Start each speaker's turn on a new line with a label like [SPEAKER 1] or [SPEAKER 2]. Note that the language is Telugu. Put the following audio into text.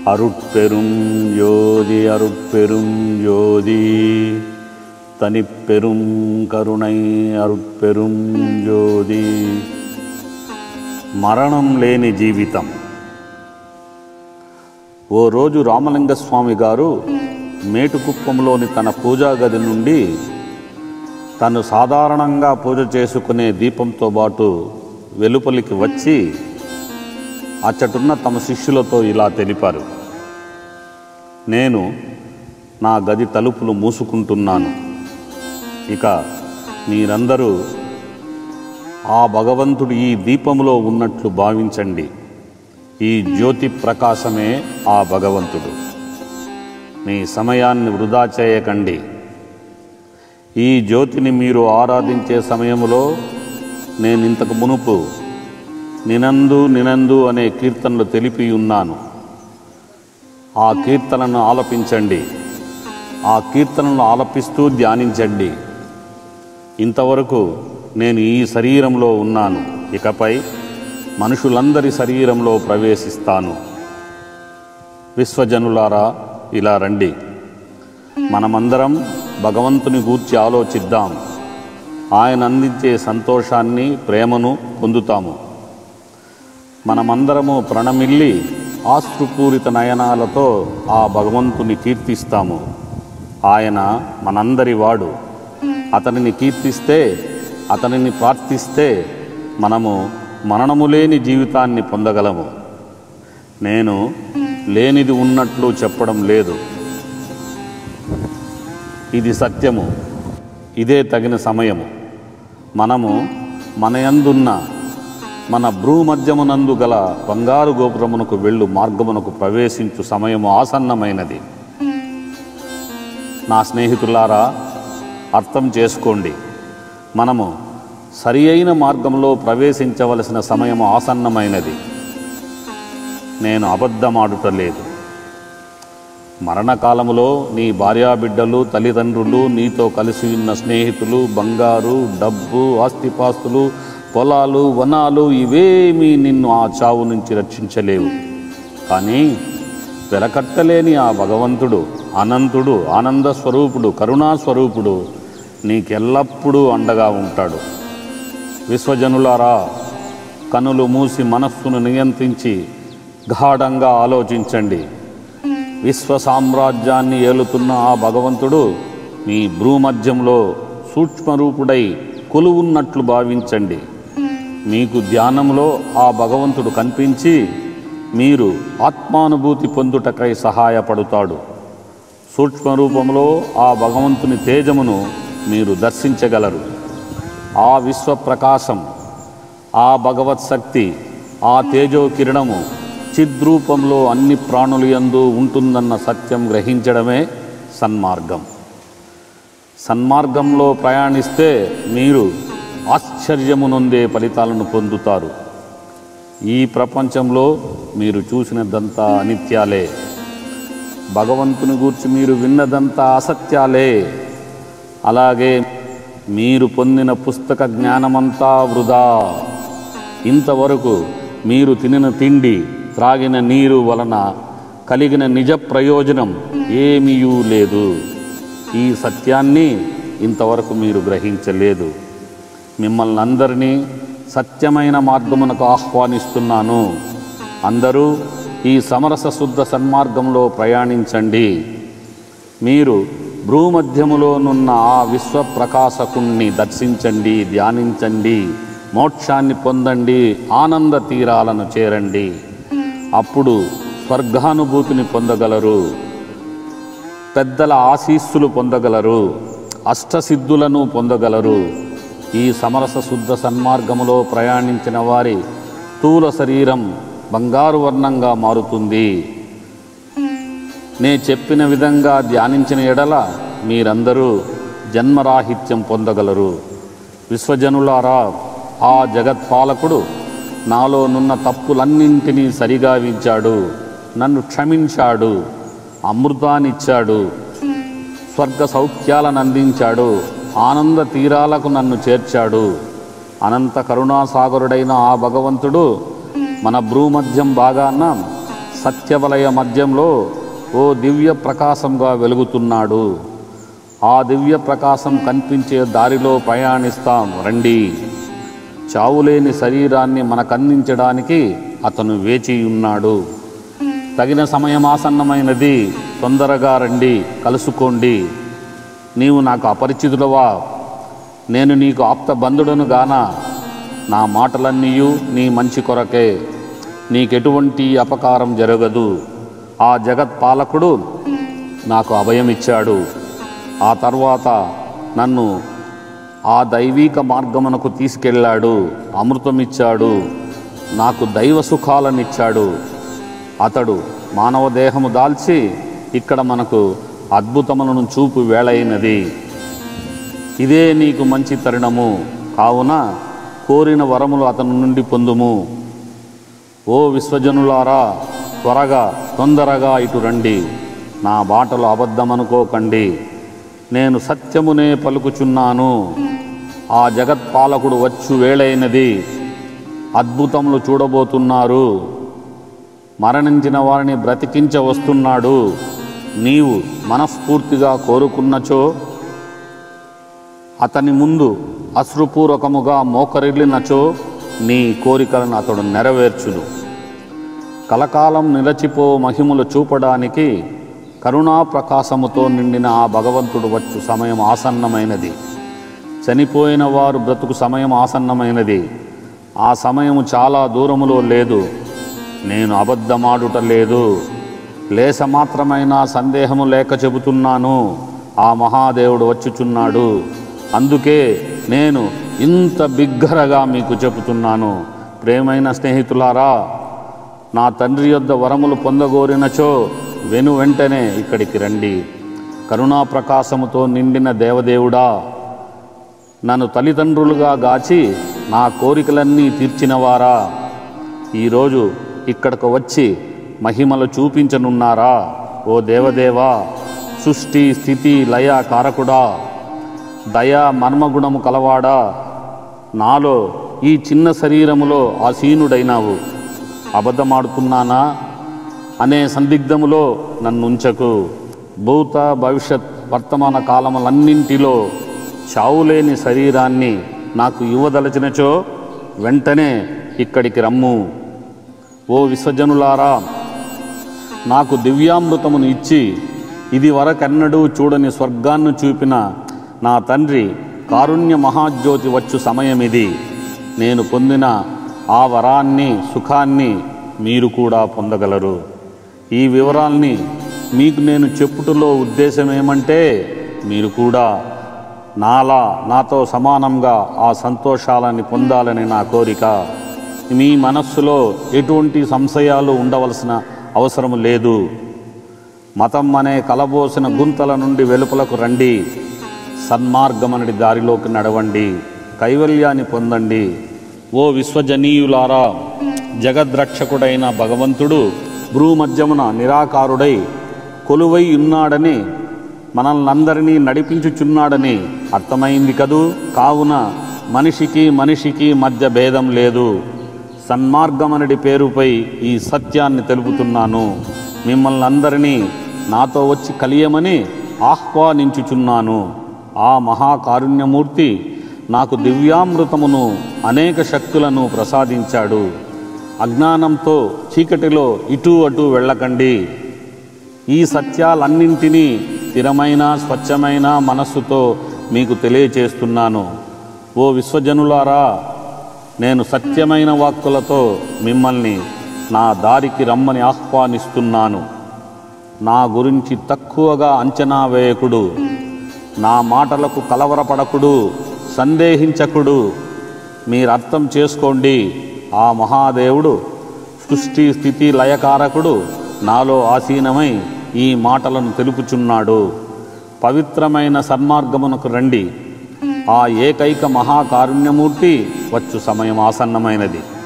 [SPEAKER 1] அருட்பெரும் யோதி அருட்பெரும் யோதி தனிப்பெரும் கருணை అరుట్పెரும் జ్యోతి మరణం లేని జీవితం ఓ రోజు రామలింగస్వామి గారు మేటుకుప్పంలోని తన పూజా గది నుండి తను సాధారణంగా పూజ చేసుకునే దీపంతో పాటు వెలుపలికి వచ్చి అచ్చటున్న తమ శిష్యులతో ఇలా తెలిపారు నేను నా గది తలుపులు మూసుకుంటున్నాను ఇక మీరందరూ ఆ భగవంతుడు ఈ దీపములో ఉన్నట్లు భావించండి ఈ జ్యోతి ప్రకాశమే ఆ భగవంతుడు మీ సమయాన్ని వృధా చేయకండి ఈ జ్యోతిని మీరు ఆరాధించే సమయంలో నేను ఇంతకు మునుపు నినందు నినందు అనే కీర్తనలు తెలిపి ఉన్నాను ఆ కీర్తనను ఆలపించండి ఆ కీర్తనను ఆలపిస్తూ ధ్యానించండి ఇంతవరకు నేను ఈ శరీరంలో ఉన్నాను ఇకపై మనుషులందరి శరీరంలో ప్రవేశిస్తాను విశ్వజనులారా ఇలా రండి మనమందరం భగవంతుని గూర్చి ఆలోచిద్దాం ఆయన అందించే సంతోషాన్ని ప్రేమను పొందుతాము మనమందరము ప్రణమిల్లి ఆశ్రుపూరిత నయనాలతో ఆ భగవంతుని కీర్తిస్తాము ఆయన మనందరి వాడు అతనిని కీర్తిస్తే అతనిని ప్రార్థిస్తే మనము మరణము లేని జీవితాన్ని పొందగలము నేను లేనిది ఉన్నట్లు చెప్పడం లేదు ఇది సత్యము ఇదే తగిన సమయము మనము మన యందున్న మన భ్రూమధ్యమునందు గల బంగారు గోపురమునకు వెళ్ళు మార్గమునకు ప్రవేశించు సమయము ఆసన్నమైనది నా స్నేహితులారా అర్థం చేసుకోండి మనము సరి అయిన మార్గంలో ప్రవేశించవలసిన సమయం ఆసన్నమైనది నేను అబద్ధమాడుటలేదు మరణకాలములో నీ భార్యాబిడ్డలు తల్లిదండ్రులు నీతో కలిసి ఉన్న స్నేహితులు బంగారు డబ్బు ఆస్తిపాస్తులు పొలాలు వనాలు ఇవేమీ నిన్ను ఆ చావు నుంచి రక్షించలేవు కానీ వెలకట్టలేని ఆ భగవంతుడు అనంతుడు ఆనంద స్వరూపుడు కరుణా స్వరూపుడు నీకెల్లప్పుడూ అండగా ఉంటాడు విశ్వజనులారా కనులు మూసి మనస్సును నియంత్రించి గాఢంగా ఆలోచించండి విశ్వ సామ్రాజ్యాన్ని ఏలుతున్న ఆ భగవంతుడు మీ భ్రూమధ్యంలో సూక్ష్మరూపుడై కొలువున్నట్లు భావించండి మీకు ధ్యానంలో ఆ భగవంతుడు కనిపించి మీరు ఆత్మానుభూతి పొందుటకై సహాయపడుతాడు సూక్ష్మరూపంలో ఆ భగవంతుని తేజమును మీరు దర్శించగలరు ఆ విశ్వప్రకాశం ఆ భగవత్ శక్తి ఆ తేజో కిరణము చిద్రూపంలో అన్ని ప్రాణులు యందు ఉంటుందన్న సత్యం గ్రహించడమే సన్మార్గం సన్మార్గంలో ప్రయాణిస్తే మీరు ఆశ్చర్యము నొందే ఫలితాలను పొందుతారు ఈ ప్రపంచంలో మీరు చూసినదంతా అనిత్యాలే భగవంతుని గూర్చి మీరు విన్నదంతా అసత్యాలే అలాగే మీరు పొందిన పుస్తక జ్ఞానమంతా వృధా ఇంతవరకు మీరు తినిన తిండి త్రాగిన నీరు వలన కలిగిన నిజ ప్రయోజనం ఏమీయూ లేదు ఈ సత్యాన్ని ఇంతవరకు మీరు గ్రహించలేదు మిమ్మల్ని అందరినీ సత్యమైన మార్గమునకు ఆహ్వానిస్తున్నాను అందరూ ఈ సమరస శుద్ధ సన్మార్గంలో ప్రయాణించండి మీరు భ్రూమధ్యములోనున్న ఆ విశ్వప్రకాశకుణ్ణి దర్శించండి ధ్యానించండి మోక్షాన్ని పొందండి ఆనంద తీరాలను చేరండి అప్పుడు స్వర్గానుభూతిని పొందగలరు పెద్దల ఆశీస్సులు పొందగలరు అష్టసిద్ధులను పొందగలరు ఈ సమరస శుద్ధ సన్మార్గములో ప్రయాణించిన వారి స్థూల శరీరం బంగారు వర్ణంగా మారుతుంది నే చెప్పిన విధంగా ధ్యానించిన ఎడల మీరందరూ జన్మరాహిత్యం పొందగలరు విశ్వజనులారా ఆ జగత్పాలకుడు నాలోనున్న తప్పులన్నింటినీ సరిగావించాడు నన్ను క్షమించాడు అమృతాన్నిచ్చాడు స్వర్గ సౌఖ్యాలను అందించాడు ఆనంద తీరాలకు నన్ను చేర్చాడు అనంత కరుణాసాగరుడైన ఆ భగవంతుడు మన భ్రూమధ్యం భాగాన సత్యవలయ మధ్యంలో ఓ దివ్య ప్రకాశంగా వెలుగుతున్నాడు ఆ దివ్య ప్రకాశం కనిపించే దారిలో ప్రయాణిస్తాం రండి చావులేని శరీరాన్ని మనకందించడానికి అతను వేచి ఉన్నాడు తగిన సమయం ఆసన్నమైనది తొందరగా రండి కలుసుకోండి నీవు నాకు అపరిచితుడవా నేను నీకు ఆప్త బంధుడను గాన నా మాటలన్నీయు నీ మంచి కొరకే నీకెటువంటి అపకారం జరగదు ఆ జగత్ పాలకుడు నాకు అభయం ఇచ్చాడు ఆ తర్వాత నన్ను ఆ దైవీక మార్గమునకు తీసుకెళ్ళాడు అమృతమిచ్చాడు నాకు దైవ సుఖాలనిచ్చాడు అతడు మానవ దేహము దాల్చి ఇక్కడ మనకు అద్భుతములను చూపు వేళైనది ఇదే నీకు మంచి తరుణము కావున కోరిన వరములు అతని నుండి పొందుము ఓ విశ్వజనులారా త్వరగా తొందరగా ఇటు రండి నా బాటలు అబద్ధమనుకోకండి నేను సత్యమునే పలుకుచున్నాను ఆ జగత్పాలకుడు వచ్చు వేళైనది అద్భుతములు చూడబోతున్నారు మరణించిన వారిని బ్రతికించ వస్తున్నాడు నీవు మనస్ఫూర్తిగా కోరుకున్నచో అతని ముందు అశ్రుపూర్వకముగా మోకరిల్లినచో నీ కోరికలను అతడు నెరవేర్చును కలకాలం నిలచిపో మహిమలు చూపడానికి కరుణా ప్రకాశముతో నిండిన ఆ భగవంతుడు వచ్చు సమయం ఆసన్నమైనది చనిపోయిన వారు బ్రతుకు సమయం ఆసన్నమైనది ఆ సమయము చాలా దూరములో లేదు నేను అబద్ధమాడుట లేదు లేస మాత్రమైన సందేహము లేక చెబుతున్నాను ఆ మహాదేవుడు వచ్చుచున్నాడు అందుకే నేను ఇంత బిగ్గరగా మీకు చెబుతున్నాను ప్రేమైన స్నేహితులారా నా తండ్రి యొద్ద వరములు పొందగోరినచో వెను వెంటనే ఇక్కడికి రండి కరుణా ప్రకాశముతో నిండిన దేవదేవుడా నన్ను తల్లిదండ్రులుగా గాచి నా కోరికలన్నీ తీర్చినవారా ఈరోజు ఇక్కడకు వచ్చి మహిమలు చూపించనున్నారా ఓ దేవదేవా సృష్టి స్థితి లయ కారకుడా దయా మర్మగుణము కలవాడా నాలో ఈ చిన్న శరీరములో ఆసీనుడైనావు అబద్ధమాడుతున్నానా అనే సందిగ్ధములో నన్నుంచకు భూత భవిష్యత్ వర్తమాన కాలములన్నింటిలో చావులేని శరీరాన్ని నాకు ఇవ్వదలచినచో వెంటనే ఇక్కడికి రమ్ము ఓ విశ్వజనులారా నాకు దివ్యామృతమును ఇచ్చి ఇది వరకెన్నడూ చూడని స్వర్గాన్ని చూపిన నా తండ్రి కారుణ్య మహాజ్యోతి వచ్చు సమయమిది నేను పొందిన ఆ వరాన్ని సుఖాన్ని మీరు కూడా పొందగలరు ఈ వివరాల్ని మీకు నేను చెప్పుటలో ఉద్దేశం ఏమంటే మీరు కూడా నాలా నాతో సమానంగా ఆ సంతోషాలని పొందాలని నా కోరిక మీ మనస్సులో ఎటువంటి సంశయాలు ఉండవలసిన అవసరం లేదు మతం అనే కలబోసిన గుంతల నుండి వెలుపలకు రండి సన్మార్గమనడి దారిలోకి నడవండి కైవల్యాన్ని పొందండి ఓ విశ్వజనీయులారా జగద్రక్షకుడైన భగవంతుడు భ్రూమధ్యమున నిరాకారుడై కొలువై ఉన్నాడని మనల్నందరినీ నడిపించుచున్నాడని అర్థమైంది కదూ కావున మనిషికి మనిషికి మధ్య భేదం లేదు సన్మార్గమనడి పేరుపై ఈ సత్యాన్ని తెలుపుతున్నాను మిమ్మల్ని అందరినీ నాతో వచ్చి కలియమని ఆహ్వానించుచున్నాను ఆ మహాకారుణ్యమూర్తి నాకు దివ్యామృతమును అనేక శక్తులను ప్రసాదించాడు అజ్ఞానంతో చీకటిలో ఇటు అటు వెళ్ళకండి ఈ సత్యాలన్నింటినీ స్థిరమైన స్వచ్ఛమైన మనస్సుతో మీకు తెలియచేస్తున్నాను ఓ విశ్వజనులారా నేను సత్యమైన వాక్కులతో మిమ్మల్ని నా దారికి రమ్మని ఆహ్వానిస్తున్నాను నా గురించి తక్కువగా అంచనా వేయకుడు నా మాటలకు కలవరపడకుడు సందేహించకుడు మీరు అర్థం చేసుకోండి ఆ మహాదేవుడు సృష్టి స్థితి లయకారకుడు నాలో ఆసీనమై ఈ మాటలను తెలుపుచున్నాడు పవిత్రమైన సన్మార్గమునకు రండి ఆ ఏకైక మహాకారుణ్యమూర్తి వచ్చు సమయం ఆసన్నమైనది